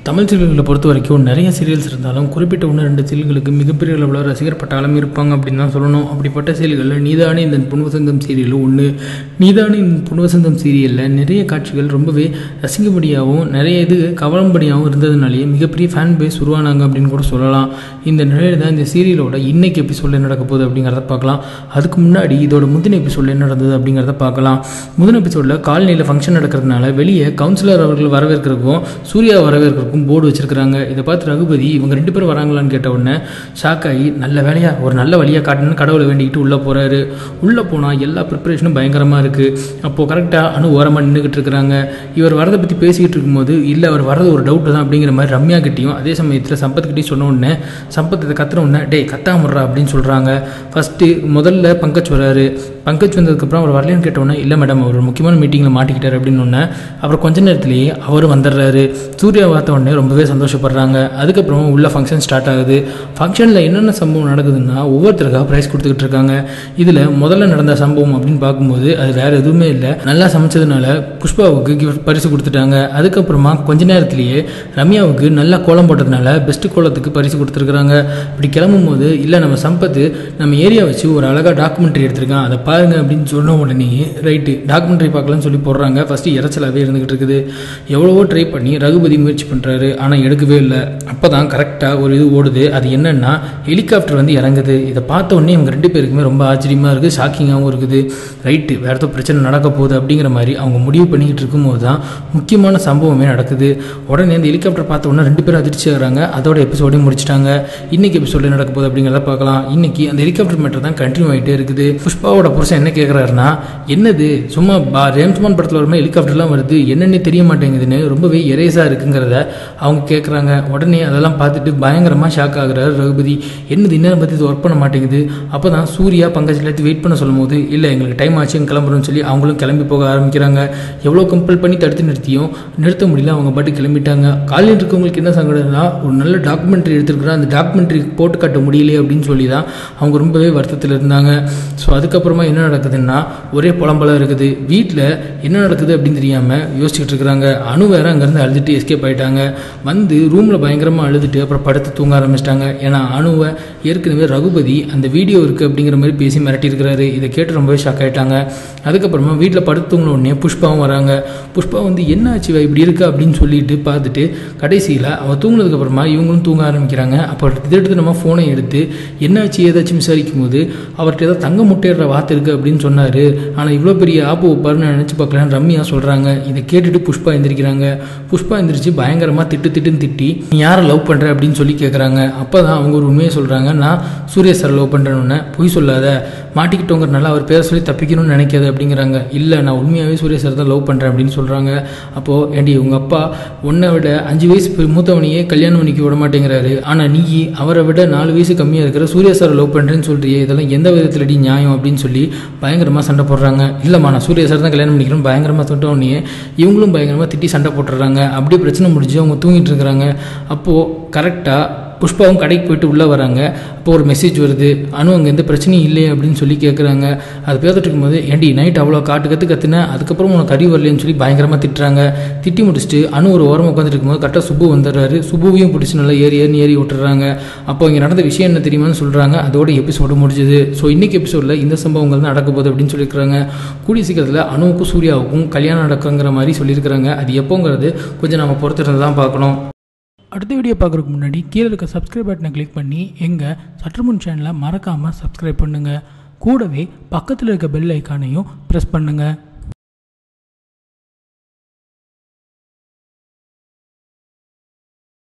தமிழ் சீரியல்களை பொறுத்த வரைக்கும் நிறைய சீரியல்ஸ் இருந்தாலும் குறிப்பிட்ட ஒன்று ரெண்டு சீரியல்களுக்கு மிகப்பெரிய அளவில் ரசிகர் பட்டாளம் இருப்பாங்க அப்படின்னு தான் சொல்லணும் அப்படிப்பட்ட சீரியல்களில் நீதானே இந்த புன்வசந்தம் சீரியலும் ஒன்று நீதானே இந்த புன்வசந்தம் சீரியலில் நிறைய காட்சிகள் ரொம்பவே ரசிக்கும்படியாகவும் நிறைய இது கவலும்படியாகவும் இருந்ததுனாலேயே மிகப்பெரிய ஃபேன் பேஸ் உருவானாங்க அப்படின்னு கூட சொல்லலாம் இந்த நிலையில தான் இந்த சீரியலோட இன்னைக்கு எபிசோடில் என்ன நடக்க போகுது அப்படிங்கிறத பார்க்கலாம் அதுக்கு முன்னாடி இதோட முந்தின எபிசோடில் என்ன நடந்தது அப்படிங்கிறத பார்க்கலாம் முதல் எபிசோடில் காலனியில் ஃபங்க்ஷன் நடக்கிறதுனால வெளியே கவுன்சிலர் அவர்கள் வரவேற்கிறதுக்கும் சூர்யா வரவேற்கிறதுக்கும் போர்டு வச்சிருக்காங்க இதை பார்த்து ரகுபதி இவங்க ரெண்டு பேரும் வராங்களான்னு கேட்ட உடனே ஷாக் ஆகி நல்ல வேலையா ஒரு நல்ல வழியாக காட்டணும்னு கடவுளை வேண்டிக்கிட்டு உள்ளே போகிறாரு உள்ளே போனால் எல்லா ப்ரிப்பரேஷனும் பயங்கரமாக இருக்குது அப்போது கரெக்டாக அணு ஓரமாக நின்றுக்கிட்டு இருக்கிறாங்க இவர் வரதை பற்றி பேசிக்கிட்டு இருக்கும்போது இல்லை அவர் வரது ஒரு டவுட்டு தான் அப்படிங்கிற மாதிரி ரம்யா கிட்டேயும் அதே சமயத்தில் சம்பத் கிட்டேயும் சொன்ன உடனே சம்பத் இதை கத்துற உடனே டேய் கத்தாமடுறா அப்படின்னு சொல்கிறாங்க ஃபஸ்ட்டு முதல்ல பங்கஜ் வராரு பங்கஜ் வந்ததுக்கப்புறம் அவர் வரலைன்னு கேட்ட உடனே இல்லை மேடம் அவர் ஒரு முக்கியமான மீட்டிங்கில் மாட்டிக்கிட்டார் அப்படின்னு ஒன்று அப்புறம் கொஞ்ச நேரத்திலேயே அவர் வந்துடுறாரு சூர்யா பார்த்த உடனே ரொம்பவே சந்தோஷப்படுறாங்க அதுக்கப்புறம் உள்ள ஃபங்க்ஷன் ஸ்டார்ட் ஆகுது ஃபங்க்ஷனில் என்னென்ன சம்பவம் நடக்குதுன்னா ஒவ்வொருத்தருக்காக ப்ரைஸ் கொடுத்துக்கிட்டு இருக்காங்க இதில் முதல்ல நடந்த சம்பவம் அப்படின்னு பார்க்கும்போது அது வேறு எதுவுமே இல்லை நல்லா சமைச்சதுனால புஷ்பாவுக்கு கிஃப்ட் பரிசு கொடுத்துட்டாங்க அதுக்கப்புறமா கொஞ்ச நேரத்திலேயே ரம்யாவுக்கு நல்லா கோலம் போட்டதுனால பெஸ்ட் கோலத்துக்கு பரிசு கொடுத்துருக்குறாங்க இப்படி கிளம்பும் போது இல்லை நம்ம சம்பத்து நம்ம ஏரியா வச்சு ஒரு அழகாக டாக்குமெண்ட்ரி எடுத்திருக்கான் அதை பாருங்க அப்படின்னு சொன்ன உடனே ரைட்டு டாக்குமெண்ட்ரி பார்க்கலாம்னு சொல்லி போடுறாங்க ஃபஸ்ட்டு இறைச்சலாகவே இருந்துகிட்டு இருக்குது எவ்வளவோ ட்ரை பண்ணி ரகுபதி முயற்சி பண்ணுறாரு ஆனால் எடுக்கவே இல்லை அப்போ தான் கரெக்டாக ஒரு இது ஓடுது அது என்னன்னா ஹெலிகாப்டர் வந்து இறங்குது இதை பார்த்த உடனே இவங்க ரெண்டு பேருக்குமே ரொம்ப ஆச்சரியமாக இருக்குது ஷாக்கிங்காகவும் இருக்குது ரைட்டு வேறு ஏதோ பிரச்சனை நடக்க போகுது அப்படிங்கிற மாதிரி அவங்க முடிவு பண்ணிக்கிட்டு இருக்கும்போது தான் முக்கியமான சம்பவமே நடக்குது உடனே இந்த ஹெலிகாப்டர் பார்த்த உடனே ரெண்டு பேரும் அதிர்ச்சி ஆகிறாங்க அதோட எபிசோடையும் முடிச்சிட்டாங்க இன்னைக்கு எபிசோடில் நடக்க போகுது அப்படிங்கிறத பார்க்கலாம் இன்னைக்கு அந்த ஹெலிகாப்டர் மேட்டர் தான் கண்டினியூ ஆகிட்டே இருக்குது புஷ்பாவோட புருஷன் என்ன கேட்குறாருன்னா என்னது சும்மா பா ரேம்ஸ்மான் படத்தில் வரும்போது ஹெலிகாப்டர்லாம் வருது என்னென்னு தெரிய மாட்டேங்குதுன்னு ரொம்பவே எரேஸாக இருக்குங்கிறத அவங்க கேட்குறாங்க உடனே அதெல்லாம் பார்த்துட்டு பயங்கரமாக ஷாக் ஆகுறாரு ரகுபதி என்னது இன்னும் பற்றி இது ஒர்க் பண்ண மாட்டேங்குது அப்போ தான் சூர்யா பங்கஜ் எல்லாத்தையும் வெயிட் பண்ண சொல்லும்போது இல்லை எங்களுக்கு டைம் ஆச்சு எங்க கிளம்புறோம்னு சொல்லி அவங்களும் கிளம்பி போக ஆரம்பிக்கிறாங்க எவ்வளோ கம்பல் பண்ணி தடுத்து நிறுத்தியும் நிறுத்த முடியல அவங்க பாட்டு கிளம்பிட்டாங்க காலையில் இருக்கவங்களுக்கு என்ன சங்கடம்னா ஒரு நல்ல டாக்குமெண்ட்ரி எடுத்துருக்குறோம் அந்த டாக்குமெண்ட்ரி போட்டு காட்ட முடியலையே அப்படின்னு சொல்லி தான் அவங்க ரொம்பவே வருத்தத்தில் இருந்தாங்க ஸோ அதுக்கப்புறமா என்ன நடக்குதுன்னா ஒரே புலம்பலம் இருக்குது வீட்டில் என்ன நடக்குது அப்படின்னு தெரியாமல் யோசிச்சுட்டு இருக்கிறாங்க அணு வேற அங்கேருந்து அழுதுட்டு எஸ்கேப் ஆயிட்டாங்க வந்து ரூமில் பயங்கரமாக அழுதுட்டு அப்புறம் படுத்து தூங்க ஆரம்பிச்சிட்டாங்க ஏன்னா அணுவை ஏற்கனவே ரகுபதி அந்த வீடியோ இருக்குது அப்படிங்கிற மாதிரி பேசி மிரட்டியிருக்கிறாரு இதை கேட்டு ரொம்பவே ஷாக் ஆயிட்டாங்க அதுக்கப்புறமா வீட்டில் படுத்து தூங்கின உடனே புஷ்பாவும் வராங்க புஷ்பா வந்து என்ன ஆச்சு இவ இப்படி இருக்கா அப்படின்னு சொல்லிட்டு பார்த்துட்டு கடைசியில் அவள் தூங்கினதுக்கப்புறமா இவங்களும் தூங்க ஆரம்பிக்கிறாங்க அப்போ திடீர்னு நம்ம ஃபோனை எடுத்து என்னாச்சு ஏதாச்சும் விசாரிக்கும் போது அவர்கிட்ட ஏதோ தங்க முட்டையிடுற வார்த்தை இருக்குது அப்படின்னு சொன்னார் ஆனால் இவ்வளோ பெரிய ஆப்பு வைப்பாருன்னு நான் நினச்சி பார்க்கலான்னு ரம்யா சொல்கிறாங்க இதை கேட்டுட்டு புஷ்பா எந்திரிக்கிறாங்க புஷ்பா எந்திரிச்சு பயங்கரமாக திட்டு திட்டுன்னு திட்டி நீ யாரை லவ் பண்ணுற அப்படின்னு சொல்லி கேட்குறாங்க அப்போ தான் அவங்க ஒரு உண்மையை சொல்கிறாங்க நான் சூர்யா சார் லவ் பண்ணுறேன்னு பொய் சொல்லாத மாட்டிக்கிட்டோங்கிறனால அவர் பேரை சொல்லி தப்பிக்கணும்னு நினைக்காது அப்படிங்கிறாங்க இல்லை நான் உண்மையாகவே சூர்யா சார் தான் லவ் பண்ணுறேன் அப்படின்னு சொல்கிறாங்க அப்போது ஏண்டி உங்கள் அப்பா உன்னை விட அஞ்சு வயசு பெ- மூத்தவனையே கல்யாணம் பண்ணிக்க விட மாட்டேங்கிறாரு ஆனால் நீ அவரை விட நாலு வயசு கம்மியாக இருக்கிற சூர்யா சார் லவ் பண்ணுறேன்னு சொல்றியே இதெல்லாம் எந்த விதத்தில் அடி நியாயம் அப்படின்னு சொல்லி பயங்கரமாக சண்டை போடுறாங்க இல்லைம்மா நான் சூர்யா சார் தான் கல்யாணம் பண்ணிக்கிறேன் பயங்கரமாக தொட்டவனையே இவங்களும் பயங்கரமாக திட்டி சண்டை போட்டுடுறாங்க அப்படியே பிரச்சனை முடிஞ்சு அவங்க தூங்கிட்டு இருக்கிறாங்க அப்போது கரெக்டாக புஷ்பாவும் கடைக்கு போயிட்டு உள்ளே வராங்க அப்போ ஒரு மெசேஜ் வருது அனு அங்கே எந்த பிரச்சனையும் இல்லையே அப்படின்னு சொல்லி கேட்குறாங்க அது பேசிட்டு இருக்கும்போது ஏண்டி நைட் அவ்வளோ காட்டு கற்று கற்றுனேன் அதுக்கப்புறம் உனக்கு அறிவு வரலைன்னு சொல்லி பயங்கரமாக திட்டுறாங்க திட்டி முடிச்சுட்டு அனு ஒரு ஓரமாக உட்காந்துட்டு இருக்கும்போது கரெக்டாக சுப்பு வந்துடுறாரு சுப்புவையும் பிடிச்சி நல்லா ஏறி ஏறி ஏறி விட்டுறாங்க அப்போ இங்கே நடந்த விஷயம் என்ன தெரியுமான்னு சொல்கிறாங்க அதோட எபிசோடு முடிஞ்சுது ஸோ இன்னைக்கு எபிசோடில் இந்த சம்பவங்கள் தான் நடக்க போகுது அப்படின்னு சொல்லியிருக்கிறாங்க கூடிய சீக்கிரத்தில் அணுவுக்கும் சூர்யாவுக்கும் கல்யாணம் நடக்குங்கிற மாதிரி சொல்லியிருக்கிறாங்க அது எப்போங்கிறது கொஞ்சம் நம்ம பொறுத்திருந்து தான் பார்க்கணும் அடுத்த வீடியோ பார்க்குறதுக்கு முன்னாடி கீழே இருக்க சப்ஸ்கிரைப் பட்டனை கிளிக் பண்ணி எங்கள் சற்றுமுன் சேனலை மறக்காமல் சப்ஸ்கிரைப் பண்ணுங்கள் கூடவே பக்கத்தில் இருக்க பெல் ஐக்கானையும் ப்ரெஸ் பண்ணுங்கள்